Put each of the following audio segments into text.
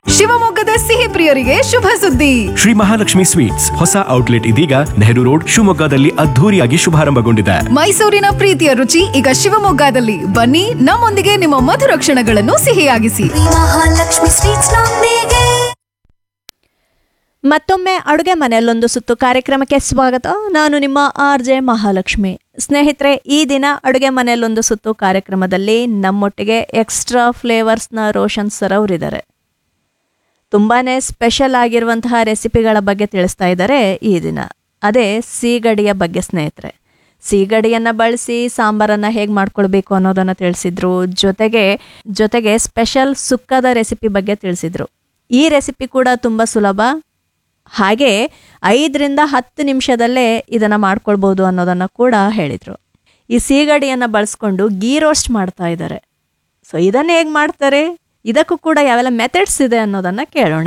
ಶಿವಮೊಗ್ಗದ ಸಿಹಿ ಪ್ರಿಯರಿಗೆ ಶುಭ ಸುದ್ದಿ ಶ್ರೀ ಮಹಾಲಕ್ಷ್ಮಿ ಸ್ವೀಟ್ಸ್ ಹೊಸ ಔಟ್ಲೆಟ್ ಇದೀಗ ನೆಹರು ರೋಡ್ ಶಿವಮೊಗ್ಗದಲ್ಲಿ ಅದ್ಧೂರಿಯಾಗಿ ಶುಭಾರಂಭಗೊಂಡಿದೆ ಮೈಸೂರಿನ ಪ್ರೀತಿಯ ರುಚಿ ಈಗ ಶಿವಮೊಗ್ಗದಲ್ಲಿ ಬನ್ನಿ ನಮ್ಮೊಂದಿಗೆ ನಿಮ್ಮ ಮಧುರ ಕ್ಷಣಗಳನ್ನು ಸಿಹಿಯಾಗಿಸಿ ಮಹಾಲಕ್ಷ್ಮಿ ಸ್ವೀಟ್ಸ್ ನೊಂದಿಗೆ ಮತ್ತೊಮ್ಮೆ ಅಡುಗೆ ಮನೆಯಲ್ಲೊಂದು ಸುತ್ತು ಕಾರ್ಯಕ್ರಮಕ್ಕೆ ಸ್ವಾಗತ ನಾನು ನಿಮ್ಮ ಆರ್ ಜೆ ಮಹಾಲಕ್ಷ್ಮಿ ಸ್ನೇಹಿತರೆ ಈ ದಿನ ಅಡುಗೆ ಮನೆಯಲ್ಲೊಂದು ಸುತ್ತು ಕಾರ್ಯಕ್ರಮದಲ್ಲಿ ನಮ್ಮೊಟ್ಟಿಗೆ ಎಕ್ಸ್ಟ್ರಾ ಫ್ಲೇವರ್ಸ್ನ ರೋಷನ್ ಸರ್ ಅವರಿದ್ದಾರೆ ತುಂಬಾ ಸ್ಪೆಷಲ್ ಆಗಿರುವಂತಹ ರೆಸಿಪಿಗಳ ಬಗ್ಗೆ ತಿಳಿಸ್ತಾ ಇದ್ದಾರೆ ಈ ದಿನ ಅದೇ ಸೀಗಡಿಯ ಬಗ್ಗೆ ಸ್ನೇಹಿತರೆ ಸೀಗಡಿಯನ್ನು ಬಳಸಿ ಸಾಂಬಾರನ್ನು ಹೇಗೆ ಮಾಡ್ಕೊಳ್ಬೇಕು ಅನ್ನೋದನ್ನು ತಿಳಿಸಿದ್ರು ಜೊತೆಗೆ ಜೊತೆಗೆ ಸ್ಪೆಷಲ್ ಸುಕ್ಕದ ರೆಸಿಪಿ ಬಗ್ಗೆ ತಿಳಿಸಿದ್ರು ಈ ರೆಸಿಪಿ ಕೂಡ ತುಂಬ ಸುಲಭ ಹಾಗೆ ಐದರಿಂದ ಹತ್ತು ನಿಮಿಷದಲ್ಲೇ ಇದನ್ನು ಮಾಡ್ಕೊಳ್ಬೋದು ಅನ್ನೋದನ್ನು ಕೂಡ ಹೇಳಿದರು ಈ ಸೀಗಡಿಯನ್ನು ಬಳಸ್ಕೊಂಡು ಗೀ ರೋಸ್ಟ್ ಮಾಡ್ತಾ ಇದ್ದಾರೆ ಸೊ ಇದನ್ನು ಹೇಗೆ ಮಾಡ್ತಾರೆ ಇದಕ್ಕೂ ಕೂಡ ಯಾವೆಲ್ಲ ಮೆಥಡ್ಸ್ ಇದೆ ಅನ್ನೋದನ್ನು ಕೇಳೋಣ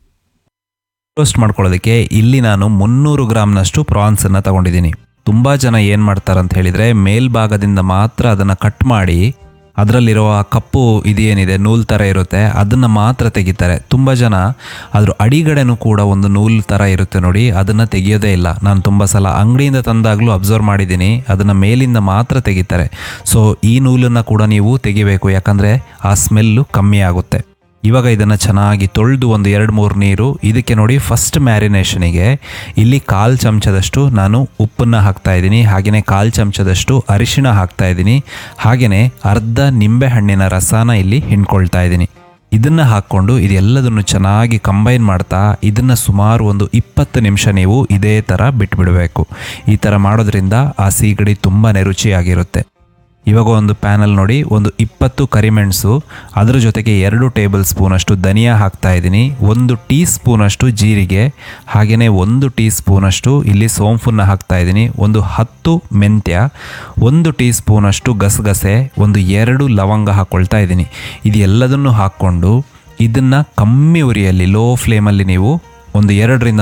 ರೋಸ್ಟ್ ಮಾಡ್ಕೊಳ್ಳೋದಕ್ಕೆ ಇಲ್ಲಿ ನಾನು ಮುನ್ನೂರು ಗ್ರಾಮ್ನಷ್ಟು ಪ್ರಾನ್ಸನ್ನು ತಗೊಂಡಿದ್ದೀನಿ ತುಂಬ ಜನ ಏನು ಮಾಡ್ತಾರೆ ಅಂತ ಹೇಳಿದರೆ ಮೇಲ್ಭಾಗದಿಂದ ಮಾತ್ರ ಅದನ್ನು ಕಟ್ ಮಾಡಿ ಅದರಲ್ಲಿರುವ ಆ ಕಪ್ಪು ಇದೇನಿದೆ ನೂಲ್ ಥರ ಇರುತ್ತೆ ಅದನ್ನು ಮಾತ್ರ ತೆಗಿತಾರೆ ತುಂಬ ಜನ ಅದ್ರ ಅಡಿಗಡೆನೂ ಕೂಡ ಒಂದು ನೂಲ್ ಥರ ಇರುತ್ತೆ ನೋಡಿ ಅದನ್ನು ತೆಗಿಯೋದೇ ಇಲ್ಲ ನಾನು ತುಂಬ ಸಲ ಅಂಗಡಿಯಿಂದ ತಂದಾಗಲೂ ಅಬ್ಸರ್ವ್ ಮಾಡಿದ್ದೀನಿ ಅದನ್ನು ಮೇಲಿಂದ ಮಾತ್ರ ತೆಗಿತಾರೆ ಸೊ ಈ ನೂಲನ್ನು ಕೂಡ ನೀವು ತೆಗಿಬೇಕು ಯಾಕಂದರೆ ಆ ಸ್ಮೆಲ್ಲು ಕಮ್ಮಿ ಆಗುತ್ತೆ ಇವಾಗ ಇದನ್ನು ಚೆನ್ನಾಗಿ ತೊಳೆದು ಒಂದು ಎರಡು ಮೂರು ನೀರು ಇದಕ್ಕೆ ನೋಡಿ ಫಸ್ಟ್ ಮ್ಯಾರಿನೇಷನಿಗೆ ಇಲ್ಲಿ ಕಾಲು ಚಮಚದಷ್ಟು ನಾನು ಉಪ್ಪನ್ನು ಹಾಕ್ತಾ ಇದ್ದೀನಿ ಹಾಗೆಯೇ ಕಾಲು ಚಮಚದಷ್ಟು ಅರಿಶಿಣ ಹಾಕ್ತಾ ಇದ್ದೀನಿ ಹಾಗೆಯೇ ಅರ್ಧ ನಿಂಬೆ ಹಣ್ಣಿನ ರಸನ ಇಲ್ಲಿ ಹಿಂಡ್ಕೊಳ್ತಾ ಇದ್ದೀನಿ ಇದನ್ನು ಹಾಕ್ಕೊಂಡು ಇದೆಲ್ಲದನ್ನು ಚೆನ್ನಾಗಿ ಕಂಬೈನ್ ಮಾಡ್ತಾ ಇದನ್ನು ಸುಮಾರು ಒಂದು ಇಪ್ಪತ್ತು ನಿಮಿಷ ನೀವು ಇದೇ ಥರ ಬಿಟ್ಬಿಡಬೇಕು ಈ ಥರ ಮಾಡೋದ್ರಿಂದ ಆ ಸೀಗಡಿ ತುಂಬಾ ರುಚಿಯಾಗಿರುತ್ತೆ ಇವಾಗ ಒಂದು ಪ್ಯಾನಲ್ ನೋಡಿ ಒಂದು ಇಪ್ಪತ್ತು ಕರಿಮೆಣಸು ಅದರ ಜೊತೆಗೆ ಎರಡು ಟೇಬಲ್ ಸ್ಪೂನಷ್ಟು ಧನಿಯಾ ಹಾಕ್ತಾ ಇದ್ದೀನಿ ಒಂದು ಟೀ ಸ್ಪೂನಷ್ಟು ಜೀರಿಗೆ ಹಾಗೆಯೇ ಒಂದು ಟೀ ಸ್ಪೂನಷ್ಟು ಇಲ್ಲಿ ಸೋಂಫನ್ನು ಹಾಕ್ತಾ ಇದ್ದೀನಿ ಒಂದು ಹತ್ತು ಮೆಂತ್ಯ ಒಂದು ಟೀ ಸ್ಪೂನಷ್ಟು ಗಸಗಸೆ ಒಂದು ಎರಡು ಲವಂಗ ಹಾಕ್ಕೊಳ್ತಾ ಇದ್ದೀನಿ ಇದೆಲ್ಲದನ್ನು ಹಾಕ್ಕೊಂಡು ಇದನ್ನು ಕಮ್ಮಿ ಉರಿಯಲ್ಲಿ ಲೋ ಫ್ಲೇಮಲ್ಲಿ ನೀವು ಒಂದು ಎರಡರಿಂದ